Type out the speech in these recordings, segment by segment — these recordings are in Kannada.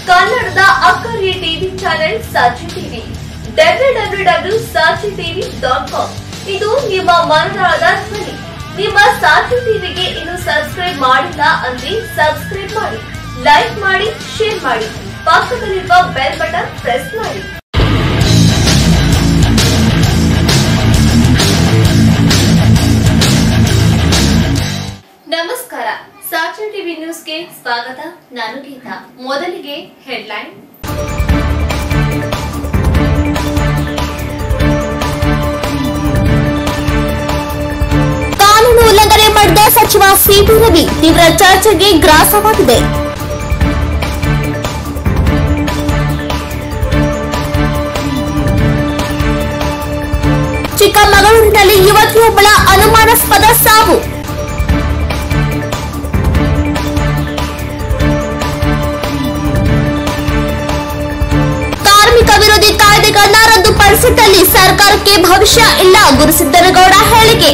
ಕನ್ನಡದ ಅಕ್ಕರೆ TV channel Sakshi TV W W W Sakshi TV dot com ಇದು ನಿಮ್ಮ ಮನದಾಳದ ಧ್ವನಿ ನಿಮ್ಮ ಸಾಕ್ಷಿ ಟಿವಿಗೆ ಇನ್ನು ಸಬ್ಸ್ಕ್ರೈಬ್ ಮಾಡಿಲ್ಲ ಅಂದ್ರೆ ಸಬ್ಸ್ಕ್ರೈಬ್ ಮಾಡಿ ಲೈಕ್ ಮಾಡಿ ಶೇರ್ ಮಾಡಿ ಪಕ್ಕದಲ್ಲಿರುವ ಬೆಲ್ ಬಟನ್ ಪ್ರೆಸ್ ಮಾಡಿ ನಮಸ್ಕಾರ ಸಾಕ್ಷಿ ಟಿವಿ ನ್ಯೂಸ್ಗೆ ಸ್ವಾಗತ ನಾನು ಗೀತಾ ಮೊದಲಿಗೆ ಹೆಡ್ಲೈನ್ ಕಾನೂನು ಉಲ್ಲಂಘನೆ ಮಾಡಿದ ಸಚಿವ ಸಿಟಿ ರವಿ ತೀವ್ರ ಚರ್ಚೆಗೆ ಗ್ರಾಸವಾಗಿದೆ ಚಿಕ್ಕಮಗಳೂರಿನಲ್ಲಿ ಯುವತಿಯೊಬ್ಬಳ ಅನುಮಾನಾಸ್ಪದ ಸಾವು ಕಾರ್ಮಿಕ ವಿರೋಧಿ ಕಾಯ್ದೆಗಳನ್ನ ರದ್ದುಪಡಿಸಿದ್ದಲ್ಲಿ ಸರ್ಕಾರಕ್ಕೆ ಭವಿಷ್ಯ ಇಲ್ಲ ಗುರುಸಿದ್ದನಗೌಡ ಹೇಳಿಕೆ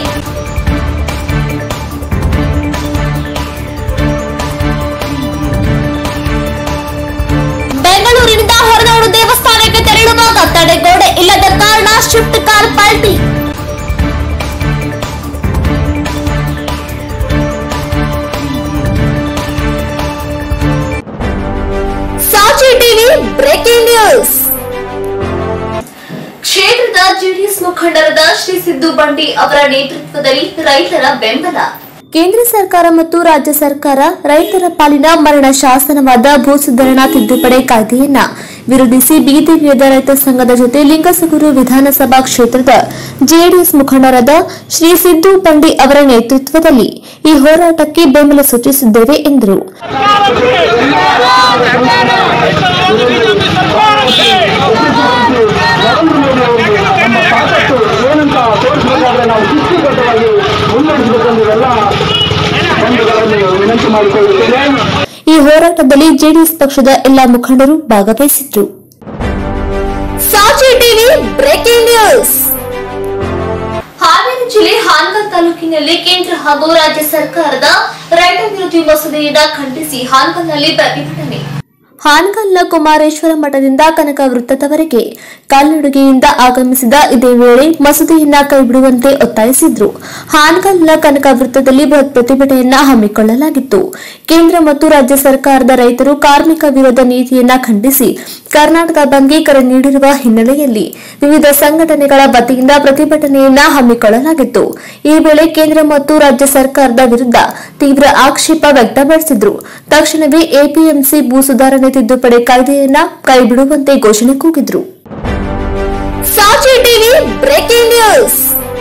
ಬೆಂಗಳೂರಿನಿಂದ ಹೊರನಾಡು ದೇವಸ್ಥಾನಕ್ಕೆ ತೆರಳುವಾಗ ತಡೆಗೋಡೆ ಇಲ್ಲದ ಕಾರಣ ಶಿಫ್ಟ್ ಕಾರ್ ಪಲ್ಟಿ ಸಾಚಿ ಟಿವಿ ಬ್ರೇಕಿಂಗ್ ನ್ಯೂಸ್ ಕ್ಷೇತ್ರದ ಜೆಡಿಎಸ್ ಮುಖಂಡರಾದ ಶ್ರೀ ಸಿದ್ದು ಬಂಡಿ ಅವರ ನೇತೃತ್ವದಲ್ಲಿ ರೈತರ ಬೆಂಬಲ ಕೇಂದ್ರ ಸರ್ಕಾರ ಮತ್ತು ರಾಜ್ಯ ಸರ್ಕಾರ ರೈತರ ಪಾಲಿನ ಮರಣ ಶಾಸನವಾದ ಭೂ ಸುಧಾರಣಾ ತಿದ್ದುಪಡಿ ಕಾಯ್ದೆಯನ್ನ ವಿರೋಧಿಸಿ ಬೀದಿಗಿಳಿದ ರೈತ ಸಂಘದ ಜೊತೆ ಲಿಂಗಸಗೂರು ವಿಧಾನಸಭಾ ಕ್ಷೇತ್ರದ ಜೆಡಿಎಸ್ ಮುಖಂಡರಾದ ಶ್ರೀ ಸಿದ್ದು ಬಂಡಿ ಅವರ ನೇತೃತ್ವದಲ್ಲಿ ಈ ಹೋರಾಟಕ್ಕೆ ಬೆಂಬಲ ಸೂಚಿಸಿದ್ದೇವೆ ಎಂದರು ನಮ್ಮ ತಾಕತ್ತು ಏನಂತ ತೋರಿಸಬೇಕಾದ್ರೆ ನಾವು ಶಿಸ್ತುಬದ್ಧವಾಗಿ ಮುನ್ನಡೆಸಬೇಕೆಂದು ಎಲ್ಲ ಬಂಧುಗಳನ್ನು ವಿನಂತಿ ಮಾಡಿಕೊಳ್ಳುತ್ತೇನೆ ಈ ಹೋರಾಟದಲ್ಲಿ ಜೆಡಿಎಸ್ ಪಕ್ಷದ ಎಲ್ಲಾ ಮುಖಂಡರು ಭಾಗವಹಿಸಿದ್ರು ಸಾಚಿ ಟಿವಿ ಬ್ರೇಕಿಂಗ್ ನ್ಯೂಸ್ ಹಾವೇರಿ ಜಿಲ್ಲೆ ಹಾನಗಲ್ ತಾಲೂಕಿನಲ್ಲಿ ಕೇಂದ್ರ ಹಾಗೂ ರಾಜ್ಯ ಸರ್ಕಾರದ ರೈತ ವಿರೋಧಿ ಮಸೂದೆಯನ್ನ ಖಂಡಿಸಿ ಹಾನಗಲ್ನಲ್ಲಿ ಪ್ರತಿಭಟನೆ ಹಾನಗಲ್ನ ಕುಮಾರೇಶ್ವರ ಮಠದಿಂದ ಕನಕ ವೃತ್ತದವರೆಗೆ ಕಾಲ್ನಡಿಗೆಯಿಂದ ಆಗಮಿಸಿದ ಇದೇ ವೇಳೆ ಮಸೂದೆಯನ್ನ ಕೈಬಿಡುವಂತೆ ಒತ್ತಾಯಿಸಿದ್ರು ಹಾನಗಲ್ನ ಕನಕ ವೃತ್ತದಲ್ಲಿ ಬೃಹತ್ ಪ್ರತಿಭಟನೆಯನ್ನ ಹಮ್ಮಿಕೊಳ್ಳಲಾಗಿತ್ತು ಕೇಂದ್ರ ಮತ್ತು ರಾಜ್ಯ ಸರ್ಕಾರದ ರೈತರು ಕಾರ್ಮಿಕ ವಿರೋಧ ನೀತಿಯನ್ನ ಖಂಡಿಸಿ ಕರ್ನಾಟಕ ಬಂದ್ಗೆ ಕರೆ ನೀಡಿರುವ ಹಿನ್ನೆಲೆಯಲ್ಲಿ ವಿವಿಧ ಸಂಘಟನೆಗಳ ವತಿಯಿಂದ ಪ್ರತಿಭಟನೆಯನ್ನ ಹಮ್ಮಿಕೊಳ್ಳಲಾಗಿತ್ತು ಈ ವೇಳೆ ಕೇಂದ್ರ ಮತ್ತು ರಾಜ್ಯ ಸರ್ಕಾರದ ವಿರುದ್ಧ ತೀವ್ರ ಆಕ್ಷೇಪ ವ್ಯಕ್ತಪಡಿಸಿದ್ರು ತಕ್ಷಣವೇ ಎಪಿಎಂಸಿ ಭೂ ಸುಧಾರಣೆ ತಿದ್ದುಪಡಿ ಕಾಯ್ದೆಯನ್ನ ಕೈಬಿಡುವಂತೆ ಘೋಷಣೆ ಕೂಗಿದ್ರು ಸಾಚಿ ಟಿವಿ ಬ್ರೇಕಿಂಗ್ ನ್ಯೂಸ್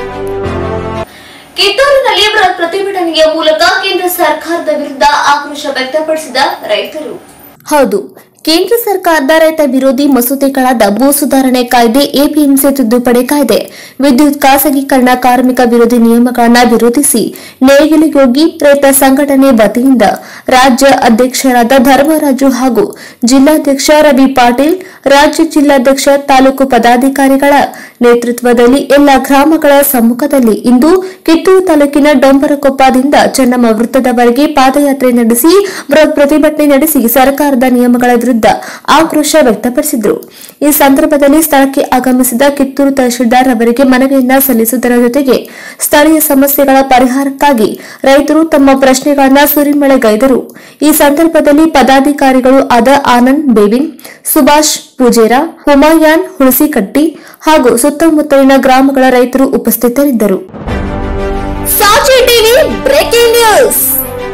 ಕಿತ್ತೂರಿನಲ್ಲಿ ಬೃಹತ್ ಪ್ರತಿಭಟನೆಯ ಮೂಲಕ ಕೇಂದ್ರ ಸರ್ಕಾರದ ವಿರುದ್ಧ ಆಕ್ರೋಶ ವ್ಯಕ್ತಪಡಿಸಿದ ರೈತರು ಹೌದು ಕೇಂದ್ರ ಸರ್ಕಾರದ ರೈತ ವಿರೋಧಿ ಮಸೂದೆಗಳಾದ ಭೂ ಸುಧಾರಣೆ ಕಾಯ್ದೆ ಎಪಿಎಂಸಿ ತಿದ್ದುಪಡಿ ಕಾಯ್ದೆ ವಿದ್ಯುತ್ ಖಾಸಗೀಕರಣ ಕಾರ್ಮಿಕ ವಿರೋಧಿ ನಿಯಮಗಳನ್ನ ವಿರೋಧಿಸಿ ನೇಗಿಲಿಗೋಗಿ ರೈತ ಸಂಘಟನೆ ವತಿಯಿಂದ ರಾಜ್ಯ ಅಧ್ಯಕ್ಷರಾದ ಧರ್ಮರಾಜು ಹಾಗೂ ಜಿಲ್ಲಾಧ್ಯಕ್ಷ ರವಿ ಪಾಟೀಲ್ ರಾಜ್ಯ ಜಿಲ್ಲಾಧ್ಯಕ್ಷ ತಾಲೂಕು ಪದಾಧಿಕಾರಿಗಳ ನೇತೃತ್ವದಲ್ಲಿ ಎಲ್ಲ ಗ್ರಾಮಗಳ ಸಮ್ಮುಖದಲ್ಲಿ ಇಂದು ಕಿತ್ತೂರು ತಾಲೂಕಿನ ಡೊಂಬರಕೊಪ್ಪದಿಂದ ಚೆನ್ನಮ್ಮ ವೃತ್ತದವರೆಗೆ ಪಾದಯಾತ್ರೆ ನಡೆಸಿ ಬೃಹತ್ ಪ್ರತಿಭಟನೆ ನಡೆಸಿ ಸರ್ಕಾರದ ನಿಯಮಗಳ ವಿರುದ್ಧ ಆಕ್ರೋಶ ವ್ಯಕ್ತಪಡಿಸಿದರು ಈ ಸಂದರ್ಭದಲ್ಲಿ ಸ್ಥಳಕ್ಕೆ ಆಗಮಿಸಿದ ಕಿತ್ತೂರು ತಹಶೀಲ್ದಾರ್ ಅವರಿಗೆ ಮನವಿಯನ್ನ ಸಲ್ಲಿಸುವುದರ ಜೊತೆಗೆ ಸ್ಥಳೀಯ ಸಮಸ್ಯೆಗಳ ಪರಿಹಾರಕ್ಕಾಗಿ ರೈತರು ತಮ್ಮ ಪ್ರಶ್ನೆಗಳನ್ನ ಸುರಿಮಳೆಗೈದರು ಈ ಸಂದರ್ಭದಲ್ಲಿ ಪದಾಧಿಕಾರಿಗಳು ಆದ ಆನಂದ್ ಬೇವಿನ್ ಸುಭಾಷ್ ಪೂಜೇರ ಹುಮಾಯಾನ್ ಹುಣಸಿಕಟ್ಟಿ ಹಾಗೂ ಸುತ್ತಮುತ್ತಲಿನ ಗ್ರಾಮಗಳ ರೈತರು ಉಪಸ್ಥಿತರಿದ್ದರು ಸಾಚಿ ಟಿವಿ ಬ್ರೇಕಿಂಗ್ ನ್ಯೂಸ್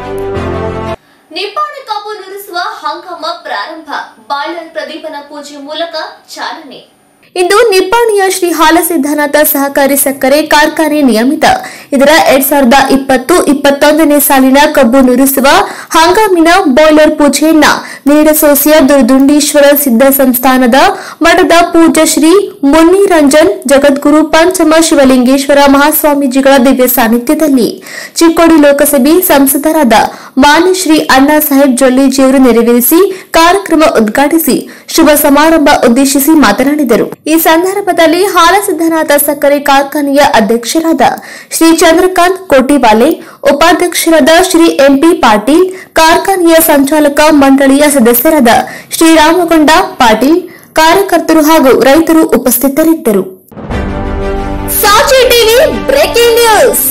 ನಿಪ್ಪಾಣಿ ಕಬ್ಬು ನುರಿಸುವ ಹಂಗಾಮ ಪ್ರಾರಂಭ ಬಾಯ್ಲರ್ ಪ್ರದೀಪನ ಪೂಜೆ ಮೂಲಕ ಚಾಲನೆ ಇಂದು ನಿಪ್ಪಾಣಿಯ ಶ್ರೀ ಹಾಲಸಿದ್ದನಾಥ ಸಹಕಾರಿ ಸಕ್ಕರೆ ಕಾರ್ಖಾನೆ ನಿಯಮಿತ ಇದರ ಎರಡ್ ಸಾವಿರದ ಇಪ್ಪತ್ತು ಇಪ್ಪತ್ತೊಂದನೇ ಸಾಲಿನ ಕಬ್ಬು ನುರಿಸುವ ಹಂಗಾಮಿನ ಬಾಯ್ಲರ್ ಪೂಜೆಯನ್ನ ನೀಡಸೋಸಿಯ ದುರ್ದುಂಡೀಶ್ವರ ಸಿದ್ಧ ಸಂಸ್ಥಾನದ ಮಠದ ಪೂಜ್ಯ ಶ್ರೀ ಮುನ್ನಿರಂಜನ್ ಜಗದ್ಗುರು ಪಂಚಮ ಶಿವಲಿಂಗೇಶ್ವರ ಮಹಾಸ್ವಾಮೀಜಿಗಳ ದಿವ್ಯ ಸಾನ್ನಿಧ್ಯದಲ್ಲಿ ಚಿಕ್ಕೋಡಿ ಲೋಕಸಭೆ ಸಂಸದರಾದ ಮಾನ್ಯ ಶ್ರೀ ಅಣ್ಣಾ ಸಾಹೇಬ್ ಜೊಲ್ಲೆಜಿಯವರು ನೆರವೇರಿಸಿ ಕಾರ್ಯಕ್ರಮ ಉದ್ಘಾಟಿಸಿ ಶುಭ ಸಮಾರಂಭ ಉದ್ದೇಶಿಸಿ ಮಾತನಾಡಿದರು ಈ ಸಂದರ್ಭದಲ್ಲಿ ಹಾಲಸಿದ್ದನಾಥ ಸಕ್ಕರೆ ಕಾರ್ಖಾನೆಯ ಅಧ್ಯಕ್ಷರಾದ ಶ್ರೀ ಚಂದ್ರಕಾಂತ್ ಕೋಟಿವಾಲೆ ಉಪಾಧ್ಯಕ್ಷರಾದ ಶ್ರೀ ಎಂಪಿ ಪಾಟೀಲ್ ಕಾರ್ಖಾನೆಯ ಸಂಚಾಲಕ ಮಂಡಳಿಯ ಸದಸ್ಯರಾದ ಶ್ರೀರಾಮಗೊಂಡ ಪಾಟೀಲ್ ಕಾರ್ಯಕರ್ತರು ಹಾಗೂ ರೈತರು ಉಪಸ್ಥಿತರಿದ್ದರು ಸಾಚಿ TV breaking news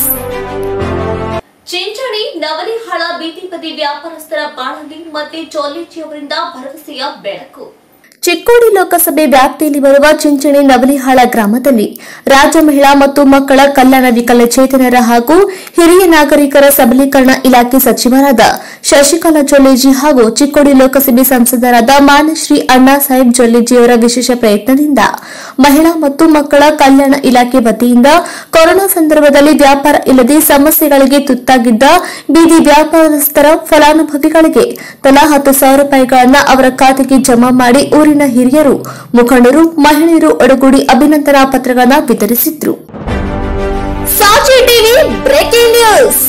Chinchani Navalihal ಬೀದಿ ಬದಿ ವ್ಯಾಪಾರಸ್ಥರ ಬಾಳಲ್ಲಿ ಮತ್ತೆ ಚೋಲೇಜಿಯವರಿಂದ ಭರವಸೆಯ ಬೆಳಕು ಚಿಕ್ಕೋಡಿ ಲೋಕಸಭೆ ವ್ಯಾಪ್ತಿಯಲ್ಲಿ ಬರುವ ಚಿಂಚಣಿ ನವಲಿಹಾಳ ಗ್ರಾಮದಲ್ಲಿ ರಾಜ್ಯ ಮಹಿಳಾ ಮತ್ತು ಮಕ್ಕಳ ಕಲ್ಯಾಣ ವಿಕಲಚೇತನರ ಹಾಗೂ ಹಿರಿಯ ನಾಗರಿಕರ ಸಬಲೀಕರಣ ಇಲಾಖೆ ಸಚಿವರಾದ ಶಶಿಕಲಾ ಜೊಲ್ಲೇಜಿ ಹಾಗೂ ಚಿಕ್ಕೋಡಿ ಲೋಕಸಭೆ ಸಂಸದರಾದ ಮಾನ್ಯಶ್ರೀ ಅಣ್ಣಾ ಸಾಹೇಬ್ ಜೊಲ್ಲೇಜಿಯವರ ವಿಶೇಷ ಪ್ರಯತ್ನದಿಂದ ಮಹಿಳಾ ಮತ್ತು ಮಕ್ಕಳ ಕಲ್ಯಾಣ ಇಲಾಖೆ ವತಿಯಿಂದ ಕೊರೋನಾ ಸಂದರ್ಭದಲ್ಲಿ ವ್ಯಾಪಾರ ಇಲ್ಲದೆ ಸಮಸ್ಯೆಗಳಿಗೆ ತುತ್ತಾಗಿದ್ದ ಬೀದಿ ವ್ಯಾಪಾರಸ್ಥರ ಫಲಾನುಭವಿಗಳಿಗೆ ತಲಾ ಹತ್ತು ಸಾವಿರ ರೂಪಾಯಿಗಳನ್ನು ಅವರ ಖಾತೆಗೆ ಜಮಾ ಮಾಡಿ ಊರಿನ ಹಿರಿಯರು ಮುಖಂಡರು ಮಹಿಳೆಯರು ಒಡಗೂಡಿ ಅಭಿನಂದನಾ ಪತ್ರಗಳನ್ನು ವಿತರಿಸಿದ್ರು ಸಾಚಿ ಟಿವಿ ಬ್ರೇಕಿಂಗ್ ನ್ಯೂಸ್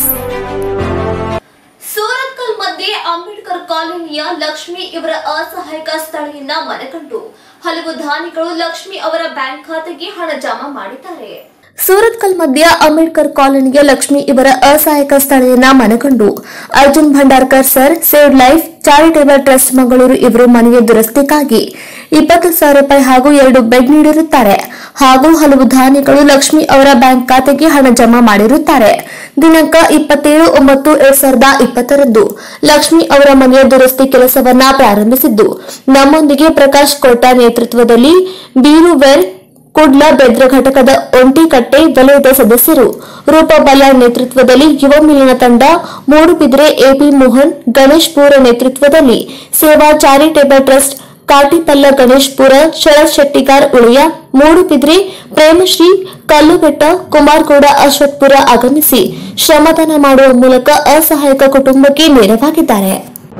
ಸೂರತ್ಕಲ್ ಮಧ್ಯೆ ಅಂಬೇಡ್ಕರ್ ಕಾಲೋನಿಯ ಲಕ್ಷ್ಮಿ ಇವರ ಅಸಹಾಯಕ ಸ್ಥಳದಿಂದ ಮನೆಕಂಡು ಹಲವು ದಾನಿಗಳು ಲಕ್ಷ್ಮಿ ಅವರ ಬ್ಯಾಂಕ್ ಖಾತೆಗೆ ಹಣ ಜಮಾ ಮಾಡಿದ್ದಾರೆ ಸೂರತ್ಕಲ್ ಮಧ್ಯ ಅಂಬೇಡ್ಕರ್ ಕಾಲೋನಿಯ ಲಕ್ಷ್ಮಿ ಇವರ ಅಸಹಾಯಕ ಸ್ಥಳೀಯನ ಮನಗಂಡು Arjun Bhandarkar sir save life charitable trust Mangaluru ಇವರು ಮನೆಯ ದುರಸ್ತಿಗಾಗಿ ಇಪ್ಪತ್ತು ಸಾವಿರ ರೂಪಾಯಿ ಹಾಗೂ ಎರಡು ಬೆಡ್ ನೀಡಿರುತ್ತಾರೆ ಹಾಗೂ ಹಲವು ಧಾನ್ಯಗಳು ಲಕ್ಷ್ಮಿ ಅವರ ಬ್ಯಾಂಕ್ ಖಾತೆಗೆ ಹಣ ಜಮಾ ಮಾಡಿರುತ್ತಾರೆ ದಿನಾಂಕ ಇಪ್ಪತ್ತೇಳು ಒಂಬತ್ತು ಎರಡ್ ಸಾವಿರದ ಇಪ್ಪತ್ತರಂದು ಲಕ್ಷ್ಮಿ ಅವರ ಮನೆಯ ದುರಸ್ತಿ ಕೆಲಸವನ್ನ ಪ್ರಾರಂಭಿಸಿದ್ದು ನಮ್ಮೊಂದಿಗೆ ಪ್ರಕಾಶ್ ಕೋಟ ನೇತೃತ್ವದಲ್ಲಿ ಬೀರುವೆರ್ ಕುಡ್ಲ ಬೆದ್ರ ಘಟಕದ ಒಂಟಿಕಟ್ಟೆ ವಲಯದ ಸದಸ್ಯರು ರೂಪಾ ಬಲ್ಯಾಳ್ ನೇತೃತ್ವದಲ್ಲಿ ಯುವ ಮಿಲನ ತಂಡ ಮೂಡುಬಿದ್ರೆ ಎಪಿ ಮೋಹನ್ ಗಣೇಶ್ ಪೂರ ನೇತೃತ್ವದಲ್ಲಿ ಸೇವಾ ಚಾರಿಟೇಬಲ್ ಟ್ರಸ್ಟ್ ಕಾಟಿಪಲ್ಲ ಗಣೇಶ್ ಪುರ ಶರತ್ ಶೆಟ್ಟಿಗಾರ್ ಉಳಿಯ ಮೂಡುಬಿದ್ರೆ ಪ್ರೇಮಶ್ರೀ ಕಲ್ಲುಬೆಟ್ಟ ಕುಮಾರ್ಗೌಡ ಅಶ್ವತ್ಪುರ ಆಗಮಿಸಿ ಶ್ರಮದಾನ ಮಾಡುವ ಮೂಲಕ ಅಸಹಾಯಕ ಕುಟುಂಬಕ್ಕೆ ನೆರವಾಗಿದ್ದಾರೆ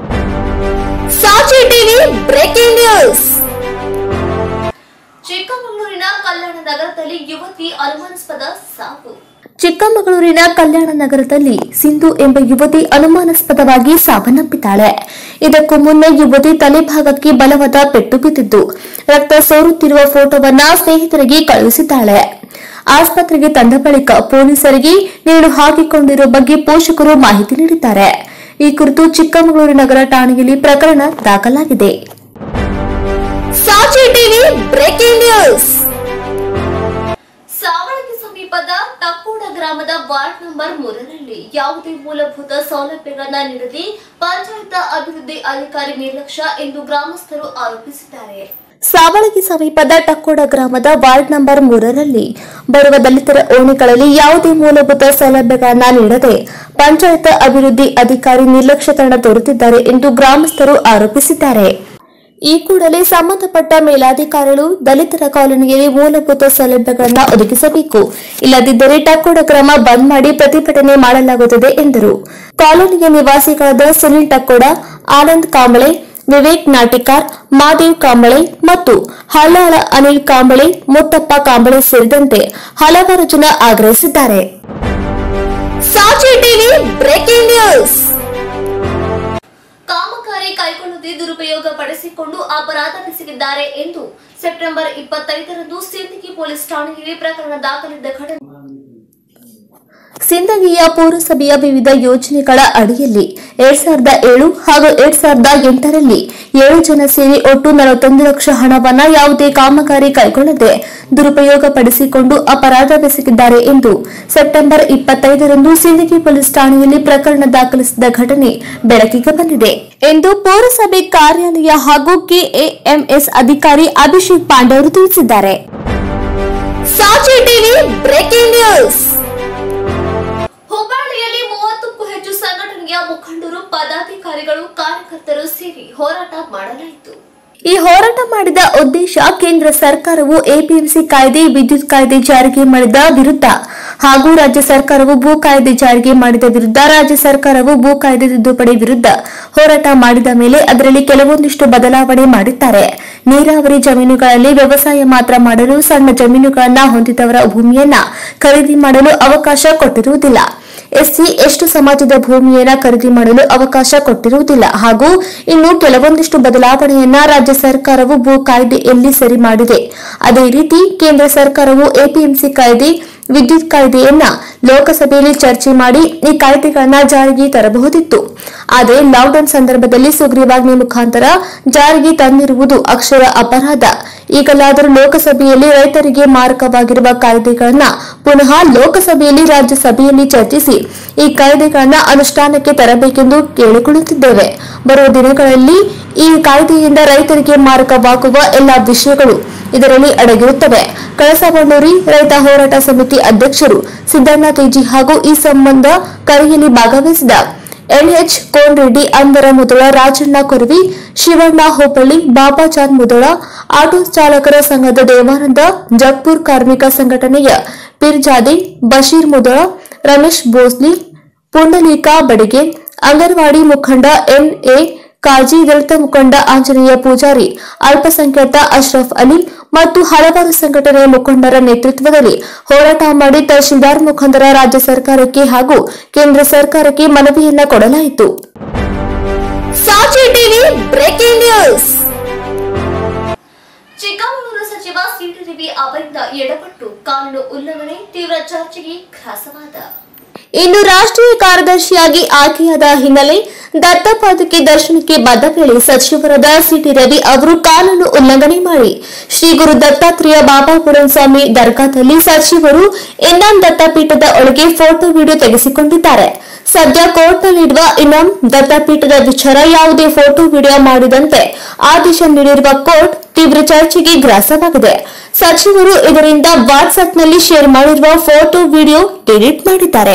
ಸಾಚಿ ಟಿವಿ ಬ್ರೇಕಿಂಗ್ ನ್ಯೂಸ್ ಚಿಕ್ಕಮಗಳೂರಿನ ಕಲ್ಯಾಣ ನಗರದಲ್ಲಿ ಯುವತಿ ಅನುಮಾನಾಸ್ಪದ ಸಾವು ಚಿಕ್ಕಮಗಳೂರಿನ ಕಲ್ಯಾಣ ನಗರದಲ್ಲಿ ಸಿಂಧು ಎಂಬ ಯುವತಿ ಅನುಮಾನಾಸ್ಪದವಾಗಿ ಸಾವನ್ನಪ್ಪಿದ್ದಾಳೆ ಇದಕ್ಕೂ ಮುನ್ನ ಯುವತಿ ತಲೆಭಾಗಕ್ಕೆ ಬಲವಾದ ಪೆಟ್ಟು ಬಿದ್ದಿದ್ದು ರಕ್ತ ಸೋರುತ್ತಿರುವ ಫೋಟೋವನ್ನ ಸ್ನೇಹಿತರಿಗೆ ಕಳುಹಿಸಿದ್ದಾಳೆ ಆಸ್ಪತ್ರೆಗೆ ತಂದ ಬಳಿಕ ಪೊಲೀಸರಿಗೆ ನೇಣು ಹಾಕಿಕೊಂಡಿರುವ ಬಗ್ಗೆ ಪೋಷಕರು ಮಾಹಿತಿ ನೀಡಿದ್ದಾರೆ ಈ ಕುರಿತು ಚಿಕ್ಕಮಗಳೂರು ನಗರ ಠಾಣೆಯಲ್ಲಿ ಪ್ರಕರಣ ದಾಖಲಾಗಿದೆ Saachi TV breaking news Savalagi ಸಮೀಪದ ಟಕ್ಕೋಡ ಗ್ರಾಮದ ವಾರ್ಡ್ ನಂಬರ್ ಮೂರರಲ್ಲಿ ಯಾವುದೇ ಮೂಲಭೂತ ಸೌಲಭ್ಯಗಳನ್ನ ನೀಡದೆ ಪಂಚಾಯತ್ ಅಭಿವೃದ್ಧಿ ಅಧಿಕಾರಿ ನಿರ್ಲಕ್ಷ್ಯ ಎಂದು ಗ್ರಾಮಸ್ಥರು ಆರೋಪಿಸಿದ್ದಾರೆ ಸಾವಳಗಿ ಸಮೀಪದ ಟಕ್ಕೋಡ ಗ್ರಾಮದ ವಾರ್ಡ್ ನಂಬರ್ ಮೂರರಲ್ಲಿ ಬರುವ ದಲಿತರ ಓಣಿಗಳಲ್ಲಿ ಯಾವುದೇ ಮೂಲಭೂತ ಸೌಲಭ್ಯಗಳನ್ನ ನೀಡದೆ ಪಂಚಾಯತ್ ಅಭಿವೃದ್ಧಿ ಅಧಿಕಾರಿ ನಿರ್ಲಕ್ಷ್ಯತನ ತೋರುತ್ತಿದ್ದಾರೆ ಎಂದು ಗ್ರಾಮಸ್ಥರು ಆರೋಪಿಸಿದ್ದಾರೆ ಈ ಕೂಡಲೇ ಸಂಬಂಧಪಟ್ಟ ಮೇಲಾಧಿಕಾರಿಗಳು ದಲಿತರ ಕಾಲೋನಿಯಲ್ಲಿ ಮೂಲಭೂತ ಸೌಲಭ್ಯಗಳನ್ನು ಒದಗಿಸಬೇಕು ಇಲ್ಲದಿದ್ದರೆ ಟಕ್ಕೋಡ ಗ್ರಾಮ ಬಂದ್ ಮಾಡಿ ಪ್ರತಿಭಟನೆ ಮಾಡಲಾಗುತ್ತದೆ ಎಂದರು ಕಾಲೋನಿಯ ನಿವಾಸಿಗಳಾದ ಸುನಿಲ್ ಟಕ್ಕೋಡ ಆನಂದ್ ಕಾಂಬಳೆ ವಿವೇಕ್ ನಾಟಿಕಾರ್ ಮಾದೇವ್ ಕಾಂಬಳೆ ಮತ್ತು ಹಲ್ಲಾಳ ಅನಿಲ್ ಕಾಂಬಳೆ ಮುತ್ತಪ್ಪ ಕಾಂಬಳೆ ಸೇರಿದಂತೆ ಹಲವಾರು ಜನ ಆಗ್ರಹಿಸಿದ್ದಾರೆ ಸಾಚಿ ಟಿವಿ ಬ್ರೇಕಿಂಗ್ ನ್ಯೂಸ್ ಕಾಮಗಾರಿ ಕೈಗೊಳ್ಳದೆ ದುರುಪಯೋಗ ಪಡಿಸಿಕೊಂಡು ಅಪರಾಧ ಬೆಸಗಿದ್ದಾರೆ ಎಂದು ಸೆಪ್ಟೆಂಬರ್ ಇಪ್ಪತ್ತೈದರಂದು ಸಿಂದಗಿ ಪೊಲೀಸ್ ಠಾಣೆಯಲ್ಲಿ ಪ್ರಕರಣ ದಾಖಲಿದ್ದ ಘಟನೆ ಸಿಂದಗಿಯ ಪೌರಸಭೆಯ ವಿವಿಧ ಯೋಜನೆಗಳ ಅಡಿಯಲ್ಲಿ ಎರಡ್ ಸಾವಿರದ ಏಳು ಹಾಗೂ ಎರಡ್ ಸಾವಿರದ ಎಂಟರಲ್ಲಿ ಏಳು ಜನ ಸೇರಿ ಒಟ್ಟು ನಲವತ್ತೊಂದು ಲಕ್ಷ ಹಣವನ್ನ ಯಾವುದೇ ಕಾಮಗಾರಿ ಕೈಗೊಳ್ಳದೆ ದುರುಪಯೋಗ ಪಡಿಸಿಕೊಂಡು ಅಪರಾಧ ಬೆಸಗಿದ್ದಾರೆ ಎಂದು ಸೆಪ್ಟೆಂಬರ್ ಇಪ್ಪತ್ತೈದರಂದು ಸಿಂದಗಿ ಪೊಲೀಸ್ ಠಾಣೆಯಲ್ಲಿ ಪ್ರಕರಣ ದಾಖಲಿಸಿದ ಘಟನೆ ಬೆಳಕಿಗೆ ಬಂದಿದೆ ಎಂದು ಪೌರಸಭೆ ಕಾರ್ಯಾಲಯ ಹಾಗೂ ಕೆಎಎಂಎಸ್ ಅಧಿಕಾರಿ ಅಭಿಷೇಕ್ ಪಾಂಡೆ ಅವರು ತಿಳಿಸಿದ್ದಾರೆ ಸಾಚಿ ಟಿವಿ ಬ್ರೇಕಿಂಗ್ ನ್ಯೂಸ್ ಹುಬ್ಬಳ್ಳಿಯಲ್ಲಿ ಮೂವತ್ತಕ್ಕೂ ಹೆಚ್ಚು ಸಂಘಟನೆಯ ಮುಖಂಡರು ಪದಾಧಿಕಾರಿಗಳು ಕಾರ್ಯಕರ್ತರು ಸೇರಿ ಹೋರಾಟ ಮಾಡಲಾಯಿತು ಈ ಹೋರಾಟ ಮಾಡಿದ ಉದ್ದೇಶ ಕೇಂದ್ರ ಸರ್ಕಾರವು ಎಪಿಎಂಸಿ ಕಾಯ್ದೆ ವಿದ್ಯುತ್ ಕಾಯ್ದೆ ಜಾರಿಗೆ ಮಾಡಿದ ವಿರುದ್ಧ ಹಾಗೂ ರಾಜ್ಯ ಸರ್ಕಾರವು ಭೂ ಕಾಯ್ದೆ ಜಾರಿಗೆ ಮಾಡಿದ ವಿರುದ್ಧ ರಾಜ್ಯ ಸರ್ಕಾರವು ಭೂ ಕಾಯ್ದೆ ತಿದ್ದುಪಡಿ ವಿರುದ್ಧ ಹೋರಾಟ ಮಾಡಿದ ಮೇಲೆ ಅದರಲ್ಲಿ ಕೆಲವೊಂದಿಷ್ಟು ಬದಲಾವಣೆ ಮಾಡಿದ್ದಾರೆ ನೀರಾವರಿ ಜಮೀನುಗಳಲ್ಲಿ ವ್ಯವಸಾಯ ಮಾತ್ರ ಮಾಡಲು ಸಣ್ಣ ಜಮೀನುಗಳನ್ನ ಹೊಂದಿದವರ ಭೂಮಿಯನ್ನ ಖರೀದಿ ಮಾಡಲು ಅವಕಾಶ ಕೊಟ್ಟಿರುವುದಿಲ್ಲ ಎಸ್ಸಿ ಎಷ್ಟು ಸಮಾಜದ ಭೂಮಿಯನ್ನ ಖರೀದಿ ಮಾಡಲು ಅವಕಾಶ ಕೊಟ್ಟಿರುವುದಿಲ್ಲ ಹಾಗೂ ಇನ್ನು ಕೆಲವೊಂದಿಷ್ಟು ಬದಲಾವಣೆಯನ್ನ ರಾಜ್ಯ ಸರ್ಕಾರವು ಭೂ ಕಾಯ್ದೆಯಲ್ಲಿ ಸರಿ ಮಾಡಿದೆ ಅದೇ ರೀತಿ ಕೇಂದ್ರ ಸರ್ಕಾರವು ಎಪಿಎಂಸಿ ಕಾಯ್ದೆ ವಿದ್ಯುತ್ ಕಾಯ್ದೆಯನ್ನ ಲೋಕಸಭೆಯಲ್ಲಿ ಚರ್ಚೆ ಮಾಡಿ ಈ ಕಾಯ್ದೆಗಳನ್ನ ಜಾರಿಗೆ ತರಬಹುದಿತ್ತು ಆದರೆ ಲಾಕ್ಡೌನ್ ಸಂದರ್ಭದಲ್ಲಿ ಸುಗ್ರೀವಾಜ್ಞೆ ಮುಖಾಂತರ ಜಾರಿಗೆ ತಂದಿರುವುದು ಅಕ್ಷರ ಅಪರಾಧ ಈಗಲಾದರೂ ಲೋಕಸಭೆಯಲ್ಲಿ ರೈತರಿಗೆ ಮಾರಕವಾಗಿರುವ ಕಾಯ್ದೆಗಳನ್ನ ಪುನಃ ಲೋಕಸಭೆಯಲ್ಲಿ ರಾಜ್ಯಸಭೆಯಲ್ಲಿ ಚರ್ಚಿಸಿ ಈ ಕಾಯ್ದೆಗಳನ್ನ ಅನುಷ್ಠಾನಕ್ಕೆ ತರಬೇಕೆಂದು ಕೇಳಿಕೊಳ್ಳುತ್ತಿದ್ದೇವೆ ಬರುವ ದಿನಗಳಲ್ಲಿ ಈ ಕಾಯ್ದೆಯಿಂದ ರೈತರಿಗೆ ಮಾರಕವಾಗುವ ಎಲ್ಲಾ ವಿಷಯಗಳು ಇದರಲ್ಲಿ ಅಡಗಿರುತ್ತವೆ ಕಳಸಬಳ್ಳೂರಿ ರೈತ ಹೋರಾಟ ಸಮಿತಿ ಅಧ್ಯಕ್ಷರು ಸಿದ್ದಣ್ಣ ತೇಜಿ ಹಾಗೂ ಈ ಸಂಬಂಧ ಕರೆಯಲ್ಲಿ ಭಾಗವಹಿಸಿದ ಎನ್ಎಚ್ ಕೋನ್ ರೆಡ್ಡಿ ಅಂದರ ಮುದಳ ರಾಜಣ್ಣ ಕೊರವಿ ಶಿವಣ್ಣ ಹೋಪಳ್ಳಿ ಬಾಬಾಚಾಂದ್ ಮುದಳ ಆಟೋ ಚಾಲಕರ ಸಂಘದ ದೇವಾನಂದ ಜಗ್ಪುರ್ ಕಾರ್ಮಿಕ ಸಂಘಟನೆಯ ಪಿರ್ಜಾದಿ ಬಶೀರ್ ಮುದಳ ರಮೇಶ್ ಭೋಸ್ಲಿ ಪುಂಡಲೀಕಾ ಬಡಿಗೆ ಅಂಗನವಾಡಿ ಮುಖಂಡ ಎನ್ಎ ಕಾಜಿ ದಲಿತ ಮುಖಂಡ ಆಂಜನೇಯ ಪೂಜಾರಿ ಅಲ್ಪಸಂಖ್ಯಾತ ಅಶ್ರಫ್ ಅಲಿ ಮತ್ತು ಹಲವಾರು ಸಂಘಟನೆಯ ಮುಖಂಡರ ನೇತೃತ್ವದಲ್ಲಿ ಹೋರಾಟ ಮಾಡಿ ತಹಶೀಲ್ದಾರ್ ಮುಖಂಡರ ರಾಜ್ಯ ಸರ್ಕಾರಕ್ಕೆ ಹಾಗೂ ಕೇಂದ್ರ ಸರ್ಕಾರಕ್ಕೆ ಮನವಿಯನ್ನ ಕೊಡಲಾಯಿತು Saachi TV breaking news Chikkamagaluru ಸಚಿವ ಸಿಟಿ ರವಿ ಅವರಿಂದ ಎಡಪಟ್ಟು ಕಾನೂನು ಉಲ್ಲಂಘನೆ ತೀವ್ರ ಚರ್ಚೆಗೆ ಗ್ರಾಸವಾದ ಇನ್ನು ರಾಷ್ಟ್ರೀಯ ಕಾರ್ಯದರ್ಶಿಯಾಗಿ ಆಯ್ಕೆಯಾದ ಹಿನ್ನೆಲೆ ದತ್ತಪಾದಕ್ಕೆ ದರ್ಶನಕ್ಕೆ ಬಂದ ವೇಳೆ ಸಚಿವರಾದ ಸಿಟಿ ರವಿ ಅವರು ಕಾನೂನು ಉಲ್ಲಂಘನೆ ಮಾಡಿ ಶ್ರೀ ಗುರು ದತ್ತಾತ್ರೇಯ ಬಾಬಾ ಸ್ವಾಮಿ ದರ್ಗಾದಲ್ಲಿ ಸಚಿವರು ಇನಾಂ ದತ್ತಪೀಠದ ಒಳಗೆ ಫೋಟೋ ವಿಡಿಯೋ ತೆಗೆಸಿಕೊಂಡಿದ್ದಾರೆ ಸದ್ಯ ಕೋರ್ಟ್ನಲ್ಲಿರುವ ಇನಾಂ ದತ್ತಪೀಠದ ವಿಚಾರ ಯಾವುದೇ ಫೋಟೋ ವಿಡಿಯೋ ಮಾಡಿದಂತೆ ಆದೇಶ ನೀಡಿರುವ ಕೋರ್ಟ್ ತೀವ್ರ ಚರ್ಚೆಗೆ ಗ್ರಾಸವಾಗಿದೆ ಸಚಿವರು ಇದರಿಂದ ವಾಟ್ಸ್ಆಪ್ನಲ್ಲಿ ಶೇರ್ ಮಾಡಿರುವ ಫೋಟೋ ವಿಡಿಯೋ ಡಿಲೀಟ್ ಮಾಡಿದ್ದಾರೆ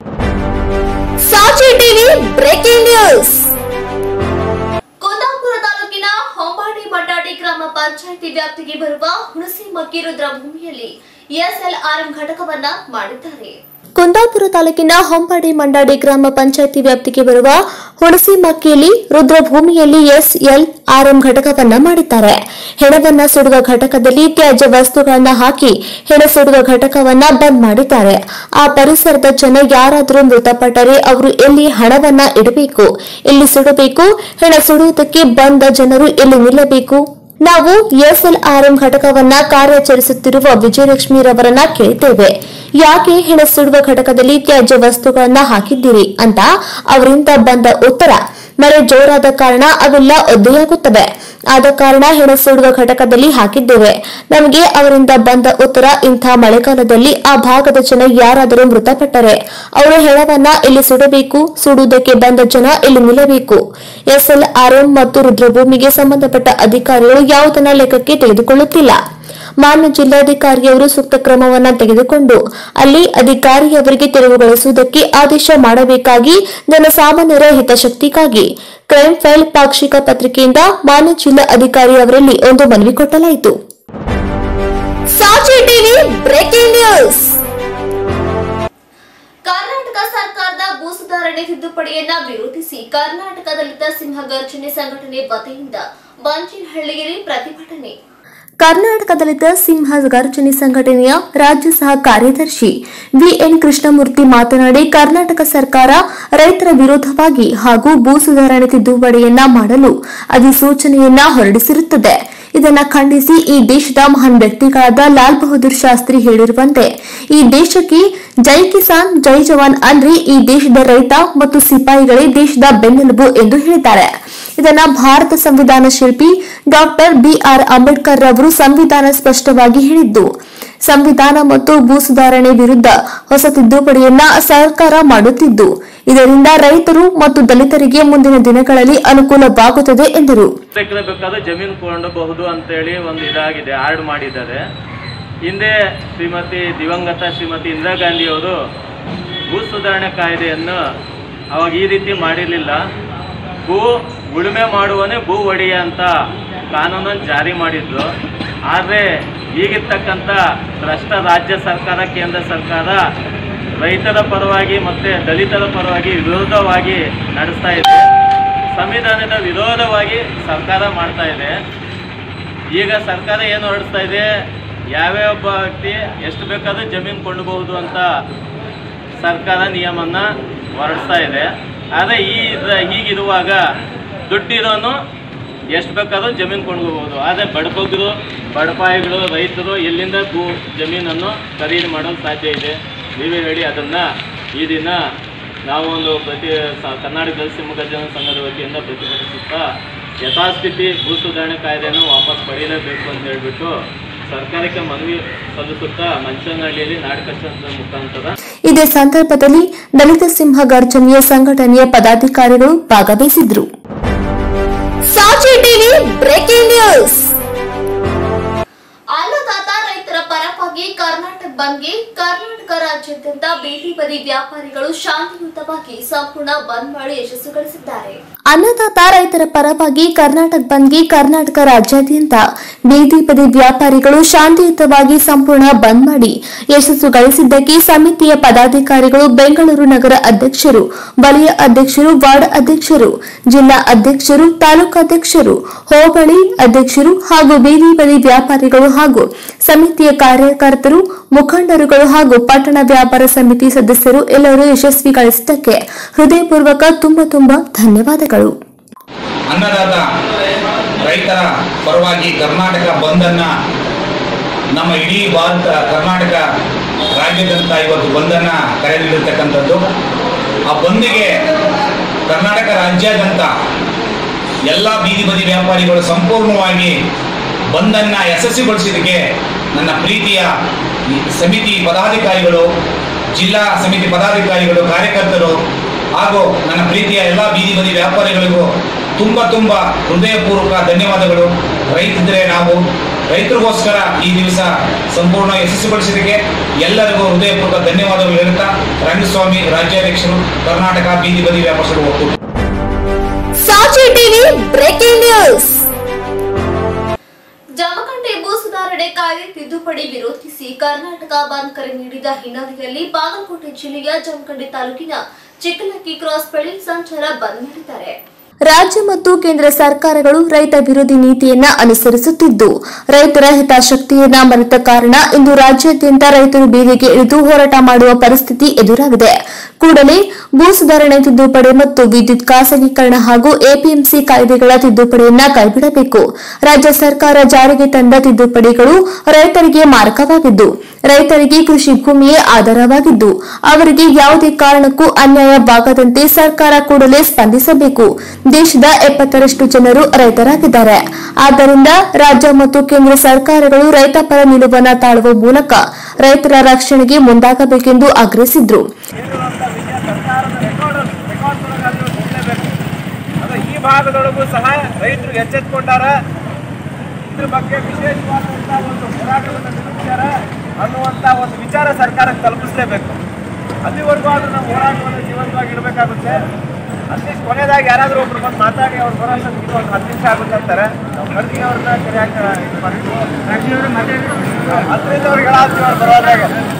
Saachi TV breaking news Kundapura ತಾಲೂಕಿನ ಹೊಂಬಾಡಿ ಬಡ್ಡಾಡಿ ಗ್ರಾಮ ಪಂಚಾಯಿತಿ ವ್ಯಾಪ್ತಿಗೆ ಬರುವ ಹುಣಸಿ ಮಗ್ಗಿರುದ್ರ ಭೂಮಿಯಲ್ಲಿ ಎಸ್ಎಲ್ಆರ್ಎಂ ಘಟಕವನ್ನ ಮಾಡಿದ್ದಾರೆ ಕುಂದಾಪುರ ತಾಲೂಕಿನ ಹೊಂಬಾಡಿ ಮಂಡಾಡಿ ಗ್ರಾಮ ಪಂಚಾಯಿತಿ ವ್ಯಾಪ್ತಿಗೆ ಬರುವ ಹುಣಸಿಮಕ್ಕಿಯಲ್ಲಿ ರುದ್ರಭೂಮಿಯಲ್ಲಿ ಎಸ್ಎಲ್ ಆರ್ಎಂ ಘಟಕವನ್ನ ಮಾಡಿದ್ದಾರೆ ಹೆಣವನ್ನ ಸುಡುವ ಘಟಕದಲ್ಲಿ ತ್ಯಾಜ್ಯ ವಸ್ತುಗಳನ್ನ ಹಾಕಿ ಹೆಣ ಸುಡುವ ಘಟಕವನ್ನ ಬಂದ್ ಮಾಡಿದ್ದಾರೆ ಆ ಪರಿಸರದ ಜನ ಯಾರಾದರೂ ಮೃತಪಟ್ಟರೆ ಅವರು ಎಲ್ಲಿ ಹಣವನ್ನ ಇಡಬೇಕು ಎಲ್ಲಿ ಸುಡಬೇಕು ಹೆಣ ಸುಡುವುದಕ್ಕೆ ಬಂದ ಜನರು ಎಲ್ಲಿ ನಿಲ್ಲಬೇಕು ನಾವು ಎಸ್ಎಲ್ಆರ್ಎಂ ಘಟಕವನ್ನ ಕಾರ್ಯಾಚರಿಸುತ್ತಿರುವ ವಿಜಯಲಕ್ಷ್ಮಿರವರನ್ನ ಕೇಳಿದ್ದೇವೆ ಯಾಕೆ ಹೆಣ ಸುಡುವ ಘಟಕದಲ್ಲಿ ತ್ಯಾಜ್ಯ ವಸ್ತುಗಳನ್ನ ಹಾಕಿದ್ದೀರಿ ಅಂತ ಅವರಿಂದ ಬಂದ ಉತ್ತರ ಮಳೆ ಜೋರಾದ ಕಾರಣ ಅವೆಲ್ಲ ಒದ್ದೆಯಾಗುತ್ತವೆ ಆದ ಕಾರಣ ಹೆಣ ಸುಡುವ ಘಟಕದಲ್ಲಿ ಹಾಕಿದ್ದೇವೆ ನಮಗೆ ಅವರಿಂದ ಬಂದ ಉತ್ತರ ಇಂಥ ಮಳೆಗಾಲದಲ್ಲಿ ಆ ಭಾಗದ ಜನ ಯಾರಾದರೂ ಮೃತಪಟ್ಟರೆ ಅವರು ಹೆಣವನ್ನ ಇಲ್ಲಿ ಸುಡಬೇಕು ಸುಡುವುದಕ್ಕೆ ಬಂದ ಜನ ಇಲ್ಲಿ ನಿಲ್ಲಬೇಕು ಎಸ್ಎಲ್ಆರ್ಎಂ ಮತ್ತು ರುದ್ರಭೂಮಿಗೆ ಸಂಬಂಧಪಟ್ಟ ಅಧಿಕಾರಿಗಳು ಯಾವುದನ್ನ ಲೆಕ್ಕಕ್ಕೆ ತೆಗೆದುಕೊಳ್ಳುತ್ತಿಲ್ಲ ಮಾನ್ಯ ಜಿಲ್ಲಾಧಿಕಾರಿಯವರು ಸೂಕ್ತ ಕ್ರಮವನ್ನ ತೆಗೆದುಕೊಂಡು ಅಲ್ಲಿ ಅಧಿಕಾರಿಯವರಿಗೆ ತೆರವುಗೊಳಿಸುವುದಕ್ಕೆ ಆದೇಶ ಮಾಡಬೇಕಾಗಿ ಜನಸಾಮಾನ್ಯರ ಹಿತಶಕ್ತಿಗಾಗಿ ಕ್ರೈಮ್ ಫೈಲ್ ಪಾಕ್ಷಿಕ ಪತ್ರಿಕೆಯಿಂದ ಮಾನ್ಯ ಜಿಲ್ಲಾ ಅಧಿಕಾರಿಯವರಲ್ಲಿ ಒಂದು ಮನವಿ ಕೊಟ್ಟಲಾಯಿತು Saachi TV breaking news Karnataka ಸರ್ಕಾರದ ಭೂ ಸುಧಾರಣೆ ತಿದ್ದುಪಡಿಯನ್ನ ವಿರೋಧಿಸಿ ಕರ್ನಾಟಕ ದಲಿತ ಸಿಂಹ ಗರ್ಜನೆ ಸಂಘಟನೆ ವತಿಯಿಂದ ಬಂಚಿನಹಳ್ಳಿಯಲ್ಲಿ ಪ್ರತಿಭಟನೆ ಕರ್ನಾಟಕ ದಲಿತ ಸಿಂಹ ಗರ್ಜನೆ ಸಂಘಟನೆಯ ರಾಜ್ಯ ಸಹ ಕಾರ್ಯದರ್ಶಿ ವಿಎನ್ ಕೃಷ್ಣಮೂರ್ತಿ ಮಾತನಾಡಿ ಕರ್ನಾಟಕ ಸರ್ಕಾರ ರೈತರ ವಿರೋಧವಾಗಿ ಹಾಗೂ ಭೂ ಸುಧಾರಣೆ ತಿದ್ದುಪಡಿಯನ್ನ ಮಾಡಲು ಅಧಿಸೂಚನೆಯನ್ನ ಹೊರಡಿಸಿರುತ್ತದೆ ಇದನ್ನ ಖಂಡಿಸಿ ಈ ದೇಶದ ಮಹಾನ್ ವ್ಯಕ್ತಿಗಳಾದ ಲಾಲ್ ಬಹದ್ದೂರ್ ಶಾಸ್ತ್ರಿ ಹೇಳಿರುವಂತೆ ಈ ದೇಶಕ್ಕೆ ಜೈ ಕಿಸಾನ್ ಜೈ ಜವಾನ್ ಅಂದ್ರೆ ಈ ದೇಶದ ರೈತ ಮತ್ತು ಸಿಪಾಯಿಗಳೇ ದೇಶದ ಬೆನ್ನೆಲುಬು ಎಂದು ಹೇಳಿದ್ದಾರೆ ಇದನ್ನ ಭಾರತ ಸಂವಿಧಾನ ಶಿಲ್ಪಿ ಡಾಕ್ಟರ್ ಬಿಆರ್ ಅಂಬೇಡ್ಕರ್ ರವರು ಸಂವಿಧಾನ ಸ್ಪಷ್ಟವಾಗಿ ಹೇಳಿದ್ದು ಸಂವಿಧಾನ ಮತ್ತು ಭೂ ಸುಧಾರಣೆ ವಿರುದ್ಧ ಹೊಸ ತಿದ್ದುಪಡಿಯನ್ನ ಸರ್ಕಾರ ಮಾಡುತ್ತಿದ್ದು ಇದರಿಂದ ರೈತರು ಮತ್ತು ದಲಿತರಿಗೆ ಮುಂದಿನ ದಿನಗಳಲ್ಲಿ ಅನುಕೂಲವಾಗುತ್ತದೆ ಎಂದರು ಎಕರೆ ಬೇಕಾದ್ರೆ ಜಮೀನು ಕೊಳ್ಳಬಹುದು ಅಂತೇಳಿ ಒಂದು ಇದಾಗಿದೆ ಆರ್ಡ್ ಮಾಡಿದ್ದಾರೆ ಹಿಂದೆ ಶ್ರೀಮತಿ ದಿವಂಗತ ಶ್ರೀಮತಿ ಇಂದಿರಾ ಗಾಂಧಿಯವರು ಭೂ ಸುಧಾರಣೆ ಕಾಯ್ದೆಯನ್ನು ಅವಾಗ ಈ ರೀತಿ ಮಾಡಿರಲಿಲ್ಲ ಭೂ ಉಳುಮೆ ಮಾಡುವನೇ ಭೂ ಒಡೆಯ ಅಂತ ಕಾನೂನನ್ನು ಜಾರಿ ಮಾಡಿದ್ರು ಆದರೆ ಈಗಿರ್ತಕ್ಕಂಥ ಭ್ರಷ್ಟ ರಾಜ್ಯ ಸರ್ಕಾರ ಕೇಂದ್ರ ಸರ್ಕಾರ ರೈತರ ಪರವಾಗಿ ಮತ್ತು ದಲಿತರ ಪರವಾಗಿ ವಿರೋಧವಾಗಿ ನಡೆಸ್ತಾ ಇದೆ ಸಂವಿಧಾನದ ವಿರೋಧವಾಗಿ ಸರ್ಕಾರ ಮಾಡ್ತಾ ಇದೆ ಈಗ ಸರ್ಕಾರ ಏನು ಹೊರಡಿಸ್ತಾ ಇದೆ ಯಾವ್ಯಾವ ವ್ಯಕ್ತಿ ಎಷ್ಟು ಬೇಕಾದ್ರೂ ಜಮೀನು ಕೊಳ್ಳಬಹುದು ಅಂತ ಸರ್ಕಾರ ನಿಯಮನ ಹೊರಡಿಸ್ತಾ ಇದೆ ಆದರೆ ಈ ಇದ್ರ- ಹೀಗಿರುವಾಗ ದುಡ್ಡಿರೋನು ಎಷ್ಟು ಬೇಕಾದ್ರೂ ಜಮೀನು ಕೊಂಡ್ಕೋಬೋದು ಆದರೆ ಬಡಬಗ್ಗರು ಬಡಪಾಯಿಗಳು ರೈತರು ಎಲ್ಲಿಂದ ಭೂ ಜಮೀನನ್ನು ಖರೀದಿ ಮಾಡಲು ಸಾಧ್ಯ ಇದೆ ನೀವೇ ಹೇಳಿ ಅದನ್ನು ಈ ದಿನ ನಾವು ಒಂದು ಪ್ರತಿ ಸ- ಕರ್ನಾಟಕ ದಲಿತ ಸಿಂಹಗರ್ಜನ ಸಂಘದ ವತಿಯಿಂದ ಪ್ರತಿಭಟಿಸುತ್ತಾ ಯಥಾಸ್ಥಿತಿ ಭೂ ಸುಧಾರಣೆ ಕಾಯ್ದೆಯನ್ನು ವಾಪಸ್ ಪಡೆಯಲೇಬೇಕು ಅಂತ ಹೇಳಿಬಿಟ್ಟು ಸರ್ಕಾರಕ್ಕೆ ಮನವಿ ಸಲ್ಲಿಸುತ್ತಾ ಮಂಚನಹಳ್ಳಿಯಲ್ಲಿ ನಾಟಕ ಮುಖಾಂತರ ಇದೇ ಸಂದರ್ಭದಲ್ಲಿ ದಲಿತ ಸಿಂಹ ಗರ್ಜನೆಯ ಸಂಘಟನೆಯ ಪದಾಧಿಕಾರಿಗಳು ಭಾಗವಹಿಸಿದ್ರು ಸಾಚಿ ಟಿವಿ ಬ್ರೇಕಿಂಗ್ ನ್ಯೂಸ್ ಅನ್ನದಾತ ರೈತರ ಪರವಾಗಿ ಕರ್ನಾಟಕ ಬಂದ್ಗೆ ಕರ್ನಾಟಕ ರಾಜ್ಯಾದ್ಯಂತ ಬೀದಿ ಬದಿ ವ್ಯಾಪಾರಿಗಳು ಶಾಂತಿಯುತವಾಗಿ ಸಂಪೂರ್ಣ ಬಂದ್ ಮಾಡಿ ಯಶಸ್ಸುಗಳಿಸಿದ್ದಾರೆ ಅನ್ನದಾತ ರೈತರ ಪರವಾಗಿ ಕರ್ನಾಟಕ ಬಂದ್ಗೆ ಕರ್ನಾಟಕ ರಾಜ್ಯಾದ್ಯಂತ ಬೀದಿ ಬದಿ ವ್ಯಾಪಾರಿಗಳು ಶಾಂತಿಯುತವಾಗಿ ಸಂಪೂರ್ಣ ಬಂದ್ ಮಾಡಿ ಯಶಸ್ಸು ಗಳಿಸಿದ್ದಕ್ಕೆ ಸಮಿತಿಯ ಪದಾಧಿಕಾರಿಗಳು ಬೆಂಗಳೂರು ನಗರ ಅಧ್ಯಕ್ಷರು ವಲಯ ಅಧ್ಯಕ್ಷರು ವಾರ್ಡ್ ಅಧ್ಯಕ್ಷರು ಜಿಲ್ಲಾ ಅಧ್ಯಕ್ಷರು ತಾಲೂಕಾಧ್ಯಕ್ಷರು ಹೋಬಳಿ ಅಧ್ಯಕ್ಷರು ಹಾಗೂ ಬೀದಿ ಬದಿ ವ್ಯಾಪಾರಿಗಳು ಹಾಗೂ ಸಮಿತಿಯ ಕಾರ್ಯಕರ್ತರು ಮುಖಂಡರುಗಳು ಹಾಗೂ ಪಟ್ಟಣ ವ್ಯಾಪಾರ ಸಮಿತಿ ಸದಸ್ಯರು ಎಲ್ಲರೂ ಯಶಸ್ವಿಗೊಳಿಸಿದ್ದಕ್ಕೆ ಹೃದಯಪೂರ್ವಕ ತುಂಬ ತುಂಬ ಧನ್ಯವಾದಗಳು ಅನ್ನದಾತ ರೈತರ ಪರವಾಗಿ ಕರ್ನಾಟಕ ಬಂದನ್ನು ನಮ್ಮ ಇಡೀ ಭಾರತ ಕರ್ನಾಟಕ ರಾಜ್ಯಾದ್ಯಂತ ಇವತ್ತು ಬಂದನ್ನು ಕರೆ ನೀಡಿರ್ತಕ್ಕಂಥದ್ದು ಆ ಬಂದಿಗೆ ಕರ್ನಾಟಕ ರಾಜ್ಯಾದ್ಯಂತ ಎಲ್ಲ ಬೀದಿ ಬದಿ ವ್ಯಾಪಾರಿಗಳು ಸಂಪೂರ್ಣವಾಗಿ ಬಂದನ್ನು ಯಶಸ್ವಿಗೊಳಿಸಿದ್ದಕ್ಕೆ ನನ್ನ ಪ್ರೀತಿಯ ಈ ಸಮಿತಿ ಪದಾಧಿಕಾರಿಗಳು ಜಿಲ್ಲಾ ಸಮಿತಿ ಪದಾಧಿಕಾರಿಗಳು ಕಾರ್ಯಕರ್ತರು ಹಾಗೂ ನನ್ನ ಪ್ರೀತಿಯ ಎಲ್ಲ ಬೀದಿ ಬದಿ ವ್ಯಾಪಾರಿಗಳಿಗೂ ತುಂಬ ತುಂಬ ಹೃದಯಪೂರ್ವಕ ಧನ್ಯವಾದಗಳು ರೈತಿದ್ರೆ ನಾವು ರೈತರಿಗೋಸ್ಕರ ಈ ದಿವಸ ಸಂಪೂರ್ಣ ಯಶಸ್ವಿಗೊಳಿಸಿದ್ದಕ್ಕೆ ಎಲ್ಲರಿಗೂ ಹೃದಯಪೂರ್ವಕ ಧನ್ಯವಾದಗಳು ಹೇಳುತ್ತಾ ರಂಗಸ್ವಾಮಿ ರಾಜ್ಯಾಧ್ಯಕ್ಷರು ಕರ್ನಾಟಕ ಬೀದಿ ಬದಿ ವ್ಯಾಪಾರಗಳು ಒಕ್ಕೂಟ Saachi TV breaking news Jamakhandi ಭೂ ಸುಧಾರಣೆ ಕಾಯ್ದೆ ತಿದ್ದುಪಡಿ ವಿರೋಧಿಸಿ ಕರ್ನಾಟಕ ಬಂದ್ ಕರೆ ನೀಡಿದ ಹಿನ್ನೆಲೆಯಲ್ಲಿ ಬಾಗಲಕೋಟೆ ಜಿಲ್ಲೆಯ ಜಮಖಂಡಿ ತಾಲೂಕಿನ ಚಿಕ್ಕಲಕ್ಕಿ ಕ್ರಾಸ್ ಬಳಿ ಸಂಚಾರ ಬಂದ್ ಮಾಡಿದ್ದಾರೆ ರಾಜ್ಯ ಮತ್ತು ಕೇಂದ್ರ ಸರ್ಕಾರಗಳು ರೈತ ವಿರೋಧಿ ನೀತಿಯನ್ನ ಅನುಸರಿಸುತ್ತಿದ್ದು ರೈತರ ಹಿತಾಸಕ್ತಿಯನ್ನ ಮರೆತ ಕಾರಣ ಇಂದು ರಾಜ್ಯಾದ್ಯಂತ ರೈತರು ಬೀದಿಗೆ ಇಳಿದು ಹೋರಾಟ ಮಾಡುವ ಪರಿಸ್ಥಿತಿ ಎದುರಾಗಿದೆ ಕೂಡಲೇ ಭೂ ಸುಧಾರಣೆ ತಿದ್ದುಪಡಿ ಮತ್ತು ವಿದ್ಯುತ್ ಖಾಸಗೀಕರಣ ಹಾಗೂ ಎಪಿಎಂಸಿ ಕಾಯ್ದೆಗಳ ತಿದ್ದುಪಡಿಯನ್ನ ಕೈಬಿಡಬೇಕು ರಾಜ್ಯ ಸರ್ಕಾರ ಜಾರಿಗೆ ತಂದ ತಿದ್ದುಪಡಿಗಳು ರೈತರಿಗೆ ಮಾರಕವಾಗಿದ್ದು ರೈತರಿಗೆ ಕೃಷಿ ಭೂಮಿಯೇ ಆಧಾರವಾಗಿದ್ದು ಅವರಿಗೆ ಯಾವುದೇ ಕಾರಣಕ್ಕೂ ಅನ್ಯಾಯವಾಗದಂತೆ ಸರ್ಕಾರ ಕೂಡಲೇ ಸ್ಪಂದಿಸಬೇಕು ದೇಶದ ಎಪ್ಪತ್ತರಷ್ಟು ಜನರು ರೈತರಾಗಿದ್ದಾರೆ ಆದ್ದರಿಂದ ರಾಜ್ಯ ಮತ್ತು ಕೇಂದ್ರ ಸರ್ಕಾರಗಳು ರೈತ ಪರ ನಿಲುವನ್ನ ತಾಳುವ ಮೂಲಕ ರೈತರ ರಕ್ಷಣೆಗೆ ಮುಂದಾಗಬೇಕೆಂದು ಆಗ್ರಹಿಸಿದ್ರು ಅದು ಈ ಭಾಗದೊಳಗೂ ಸಹ ರೈತರು ಎಚ್ಚೆತ್ಕೊಂಡಾರ ಇದ್ರ ಬಗ್ಗೆ ವಿಶೇಷವಾದಂಥ ಒಂದು ಹೋರಾಟವನ್ನು ನಿಲ್ಲಿಸ್ಯಾರ ಅನ್ನುವಂಥ ಒಂದು ವಿಚಾರ ಸರ್ಕಾರಕ್ಕೆ ತಲುಪಿಸಲೇಬೇಕು ಅಲ್ಲಿವರೆಗೂ ಆದ್ರೂ ನಾವು ಹೋರಾಟವನ್ನು ಜೀವಂತವಾಗಿ ಇಡಬೇಕಾಗುತ್ತೆ ಅಟ್ಲೀಸ್ಟ್ ಕೊನೆಯದಾಗಿ ಯಾರಾದರೂ ಒಬ್ರು ಬಂದು ಮಾತಾಡಿ ಅವ್ರು ಬರೋ ಅಷ್ಟೊತ್ತಿಗೆ ಒಂದು ಹತ್ತು ನಿಮಿಷ ಆಗುತ್ತೆ ಅಂತಾರೆ ನಾವು ಖರ್ಗೆ ಅವ್ರನ್ನ ಕರೆಯಾಕ ಇದು ಮಾಡ್ತೀವಿ ಅದರಿಂದ ಅವ್ರಿಗೆ ಹೇಳಾಗ್ತೀವಿ ಅವ್ರು ಬರೋದ್ರಾಗ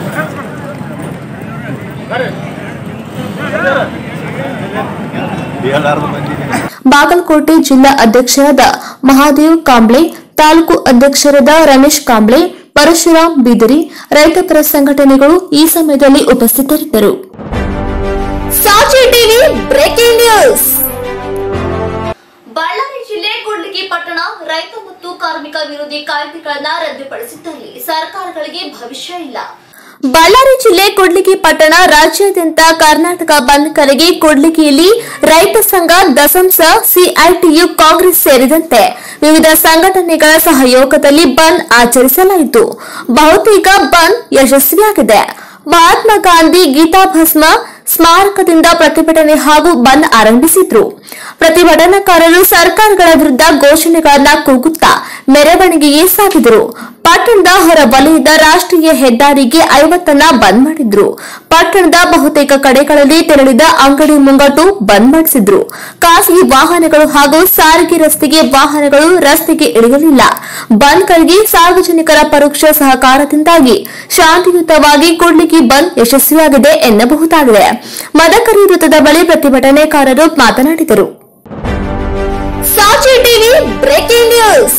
ಬಾಗಲಕೋಟೆ ಜಿಲ್ಲಾ ಅಧ್ಯಕ್ಷರಾದ ಮಹಾದೇವ್ ಕಾಂಬ್ಳೆ ತಾಲೂಕು ಅಧ್ಯಕ್ಷರಾದ ರಮೇಶ್ ಕಾಂಬ್ಳೆ ಪರಶುರಾಮ್ ಬಿದಿರಿ ರೈತಪರ ಸಂಘಟನೆಗಳು ಈ ಸಮಯದಲ್ಲಿ ಉಪಸ್ಥಿತರಿದ್ದರು ಸಾಚಿ ಟಿವಿ ಬ್ರೇಕಿಂಗ್ ನ್ಯೂಸ್ ಬಳ್ಳಾರಿ ಜಿಲ್ಲೆ ಕೂಡ್ಲಿಗಿ ಪಟ್ಟಣ ರೈತ ಮತ್ತು ಕಾರ್ಮಿಕ ವಿರೋಧಿ ಕಾಯ್ದೆಗಳನ್ನ ರದ್ದುಪಡಿಸಿದ್ದಲ್ಲಿ ಸರ್ಕಾರಗಳಿಗೆ ಭವಿಷ್ಯ ಇಲ್ಲ ಬಳ್ಳಾರಿ ಜಿಲ್ಲೆ ಕೂಡ್ಲಿಗಿ ಪಟ್ಟಣ ರಾಜ್ಯಾದ್ಯಂತ ಕರ್ನಾಟಕ ಬಂದ್ ಕರೆಗೆ ಕೂಡ್ಲಿಗಿಯಲ್ಲಿ ರೈತ ಸಂಘ ದಸಂಸ ಸಿಐಟಿಯು ಕಾಂಗ್ರೆಸ್ ಸೇರಿದಂತೆ ವಿವಿಧ ಸಂಘಟನೆಗಳ ಸಹಯೋಗದಲ್ಲಿ ಬಂದ್ ಆಚರಿಸಲಾಯಿತು ಬಹುತೇಕ ಬಂದ್ ಯಶಸ್ವಿಯಾಗಿದೆ ಮಹಾತ್ಮ ಗಾಂಧಿ ಗೀತಾ ಭಸ್ಮ ಸ್ಮಾರಕದಿಂದ ಪ್ರತಿಭಟನೆ ಹಾಗೂ ಬಂದ್ ಆರಂಭಿಸಿದ್ರು ಪ್ರತಿಭಟನಾಕಾರರು ಸರ್ಕಾರಗಳ ವಿರುದ್ಧ ಘೋಷಣೆಗಳನ್ನ ಕೂಗುತ್ತಾ ಮೆರವಣಿಗೆಗೆ ಸಾಗಿದರು ಪಟ್ಟಣದ ಹೊರ ವಲಯದ ರಾಷ್ಟ್ರೀಯ ಹೆದ್ದಾರಿಗೆ ಐವತ್ತನ್ನ ಬಂದ್ ಮಾಡಿದ್ರು ಪಟ್ಟಣದ ಬಹುತೇಕ ಕಡೆಗಳಲ್ಲಿ ತೆರಳಿದ ಅಂಗಡಿ ಮುಂಗಟ್ಟು ಬಂದ್ ಮಾಡಿಸಿದ್ರು ಖಾಸಗಿ ವಾಹನಗಳು ಹಾಗೂ ಸಾರಿಗೆ ರಸ್ತೆಗೆ ವಾಹನಗಳು ರಸ್ತೆಗೆ ಇಳಿಯಲಿಲ್ಲ ಬಂದ್ಗಳಿಗೆ ಸಾರ್ವಜನಿಕರ ಪರೋಕ್ಷ ಸಹಕಾರದಿಂದಾಗಿ ಶಾಂತಿಯುತವಾಗಿ ಕೂಡ್ಲಿಗಿ ಬಂದ್ ಯಶಸ್ವಿಯಾಗಿದೆ ಎನ್ನಬಹುದಾಗಿದೆ ಮದಕರಿ ವೃತ್ತದ ಬಳಿ ಪ್ರತಿಭಟನೆಕಾರರು ಮಾತನಾಡಿದರು ಸಾಚಿ ಟಿವಿ ಬ್ರೇಕಿಂಗ್ ನ್ಯೂಸ್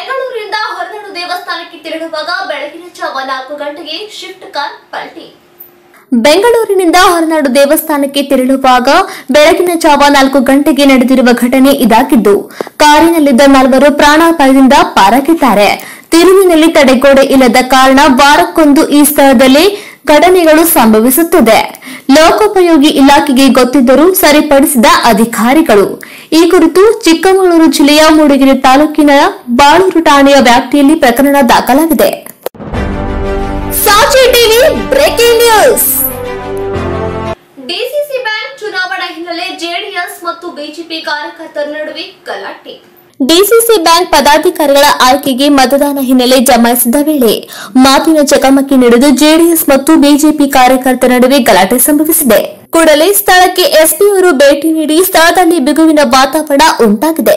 ಬೆಂಗಳೂರಿನಿಂದ ಹೊರನಾಡು ದೇವಸ್ಥಾನಕ್ಕೆ ತೆರಳುವಾಗ ಬೆಳಗಿನ ಜಾವ ನಾಲ್ಕು ಗಂಟೆಗೆ ಶಿಫ್ಟ್ ಕಾರ್ ಪಲ್ಟಿ ಬೆಂಗಳೂರಿನಿಂದ ಹೊರನಾಡು ದೇವಸ್ಥಾನಕ್ಕೆ ತೆರಳುವಾಗ ಬೆಳಗಿನ ಜಾವ ನಾಲ್ಕು ಗಂಟೆಗೆ ನಡೆದಿರುವ ಘಟನೆ ಇದಾಗಿದ್ದು ಕಾರಿನಲ್ಲಿದ್ದ ನಾಲ್ವರು ಪ್ರಾಣಾಪಾಯದಿಂದ ಪಾರಾಗಿದ್ದಾರೆ ತಿರುವಿನಲ್ಲಿ ತಡೆಗೋಡೆ ಇಲ್ಲದ ಕಾರಣ ವಾರಕ್ಕೊಂದು ಈ ಸ್ಥಳದಲ್ಲಿ ಘಟನೆಗಳು ಸಂಭವಿಸುತ್ತದೆ ಲೋಕೋಪಯೋಗಿ ಇಲಾಖೆಗೆ ಗೊತ್ತಿದ್ದರೂ ಸರಿಪಡಿಸಿದ ಅಧಿಕಾರಿಗಳು ಈ ಕುರಿತು ಚಿಕ್ಕಮಗಳೂರು ಜಿಲ್ಲೆಯ ಮೂಡಿಗೆರೆ ತಾಲೂಕಿನ ಬಾಳೂರು ಠಾಣೆಯ ವ್ಯಾಪ್ತಿಯಲ್ಲಿ ಪ್ರಕರಣ ದಾಖಲಾಗಿದೆ Saachi TV breaking news DCC bank ಚುನಾವಣಾ ಹಿನ್ನೆಲೆ ಜೆಡಿಎಸ್ ಮತ್ತು ಬಿಜೆಪಿ ಕಾರ್ಯಕರ್ತರ ನಡುವೆ ಗಲಾಟೆ ಡಿಸಿಸಿ ಬ್ಯಾಂಕ್ ಪದಾಧಿಕಾರಿಗಳ ಆಯ್ಕೆಗೆ ಮತದಾನ ಹಿನ್ನೆಲೆ ಜಮಾಯಿಸಿದ ವೇಳೆ ಮಾತಿನ ಚಕಮಕಿ ನಡೆದು ಜೆಡಿಎಸ್ ಮತ್ತು ಬಿಜೆಪಿ ಕಾರ್ಯಕರ್ತರ ನಡುವೆ ಗಲಾಟೆ ಸಂಭವಿಸಿದೆ ಕೂಡಲೇ ಸ್ಥಳಕ್ಕೆ ಎಸ್ಪಿಯವರು ಭೇಟಿ ನೀಡಿ ಸ್ಥಳದಲ್ಲಿ ಬಿಗುವಿನ ವಾತಾವರಣ ಉಂಟಾಗಿದೆ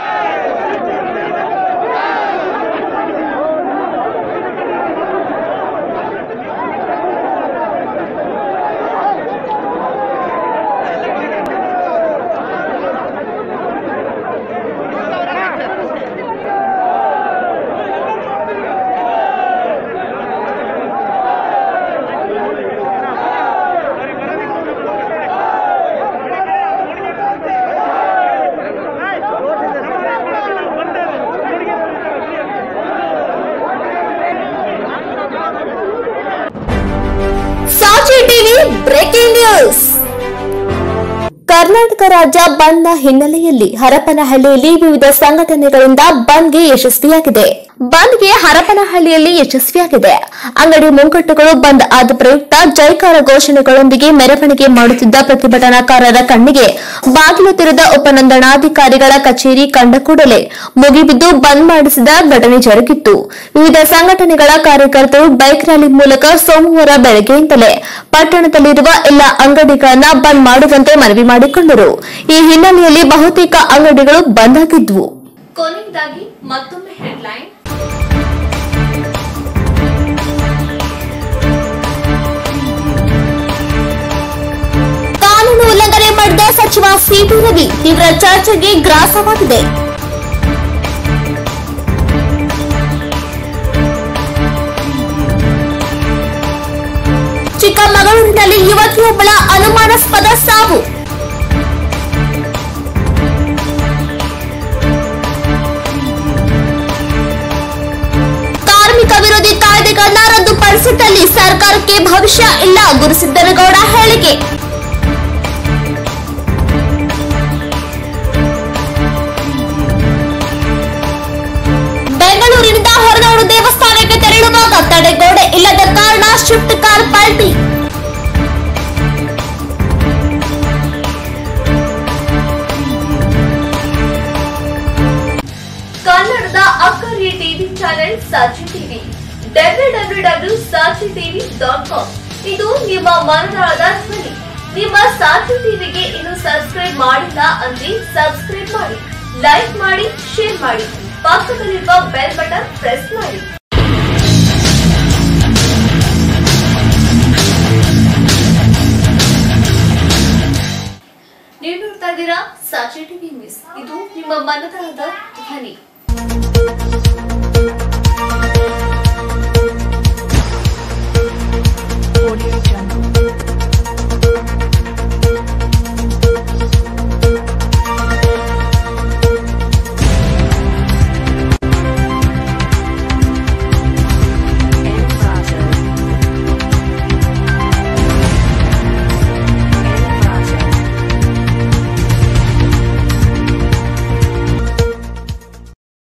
Saachi TV breaking news Karnataka ರಾಜ್ಯ ಬಂದ್ನ ಹಿನ್ನೆಲೆಯಲ್ಲಿ ಹರಪನಹಳ್ಳಿಯಲ್ಲಿ ವಿವಿಧ ಸಂಘಟನೆಗಳಿಂದ ಬಂದ್ಗೆ ಯಶಸ್ವಿಯಾಗಿದೆ ಬಂದ್ಗೆ ಹರಪನಹಳ್ಳಿಯಲ್ಲಿ ಯಶಸ್ವಿಯಾಗಿದೆ ಅಂಗಡಿ ಮುಂಗಟ್ಟುಗಳು ಬಂದ್ ಆದ ಪ್ರಯುಕ್ತ ಜೈಕಾರ ಘೋಷಣೆಗಳೊಂದಿಗೆ ಮೆರವಣಿಗೆ ಮಾಡುತ್ತಿದ್ದ ಪ್ರತಿಭಟನಾಕಾರರ ಕಣ್ಣಿಗೆ ಬಾಗಿಲು ತೆರೆದ ಉಪನೋಂದಣಾಧಿಕಾರಿಗಳ ಕಚೇರಿ ಕಂಡ ಕೂಡಲೇ ಮುಗಿಬಿದ್ದು ಬಂದ್ ಮಾಡಿಸಿದ ಘಟನೆ ಜರುಗಿತ್ತು ವಿವಿಧ ಸಂಘಟನೆಗಳ ಕಾರ್ಯಕರ್ತರು ಬೈಕ್ ರ್ಯಾಲಿ ಮೂಲಕ ಸೋಮವಾರ ಬೆಳಗ್ಗೆಯಿಂದಲೇ ಪಟ್ಟಣದಲ್ಲಿರುವ ಎಲ್ಲ ಅಂಗಡಿಗಳನ್ನ ಬಂದ್ ಮಾಡುವಂತೆ ಮನವಿ ಮಾಡಿಕೊಂಡರು ಈ ಹಿನ್ನೆಲೆಯಲ್ಲಿ ಬಹುತೇಕ ಅಂಗಡಿಗಳು ಬಂದ್ ಆಗಿದ್ವು ಕೊನೆಯದಾಗಿ ಮತ್ತೊಮ್ಮೆ ಹೆಡ್ಲೈನ್ ಕಾನೂನು ಉಲ್ಲಂಘನೆ ಮಾಡಿದ ಸಚಿವ ಸಿಟಿ ರವಿ ತೀವ್ರ ಚರ್ಚೆಗೆ ಗ್ರಾಸವಾಗಿದೆ ಚಿಕ್ಕಮಗಳೂರಿನಲ್ಲಿ ಯುವತಿಯೊಬ್ಬಳ ಅನುಮಾನಾಸ್ಪದ ಸಾವು ಕಾರ್ಮಿಕ ವಿರೋಧಿ ಕಾಯ್ದೆಗಳನ್ನ ರದ್ದುಪಡಿಸಿದ್ದಲ್ಲಿ ಸರ್ಕಾರಕ್ಕೆ ಭವಿಷ್ಯ ಇಲ್ಲ ಗುರುಸಿದ್ದನಗೌಡ ಹೇಳಿಕೆ ಬೆಂಗಳೂರಿನಿಂದ ಹೊರನಾಡು ದೇವಸ್ಥಾನಕ್ಕೆ ತೆರಳುವಾಗ ತಡೆಗೋಡೆ ಇಲ್ಲದ ಕಾರಣ ಶಿಫ್ಟ್ ಕಾರ್ ಪಲ್ಟಿ ಕನ್ನಡದ ಅಕ್ಕರಿಯ TV channel Saachi TV W W W Saachi TV dot com ಇದು ನಿಮ್ಮ ಮನದಾಳದ ಧ್ವನಿ ನಿಮ್ಮ ಸಾಚಿ ಟಿವಿಗೆ ಇನ್ನು ಸಬ್ಸ್ಕ್ರೈಬ್ ಮಾಡಿಲ್ಲ ಅಂದ್ರೆ ಸಬ್ಸ್ಕ್ರೈಬ್ ಮಾಡಿ ಲೈಕ್ ಮಾಡಿ ಶೇರ್ ಮಾಡಿ ಪಕ್ಕದಲ್ಲಿರುವ ಬೆಲ್ ಬಟನ್ ಪ್ರೆಸ್ ಮಾಡಿ ನೀವು ನೋಡ್ತಾ ಇದ್ದೀರಾ ಸಾಚಿ ಟಿವಿ ನ್ಯೂಸ್ ಇದು ನಿಮ್ಮ ಮನದಾಳದ ಧ್ವನಿ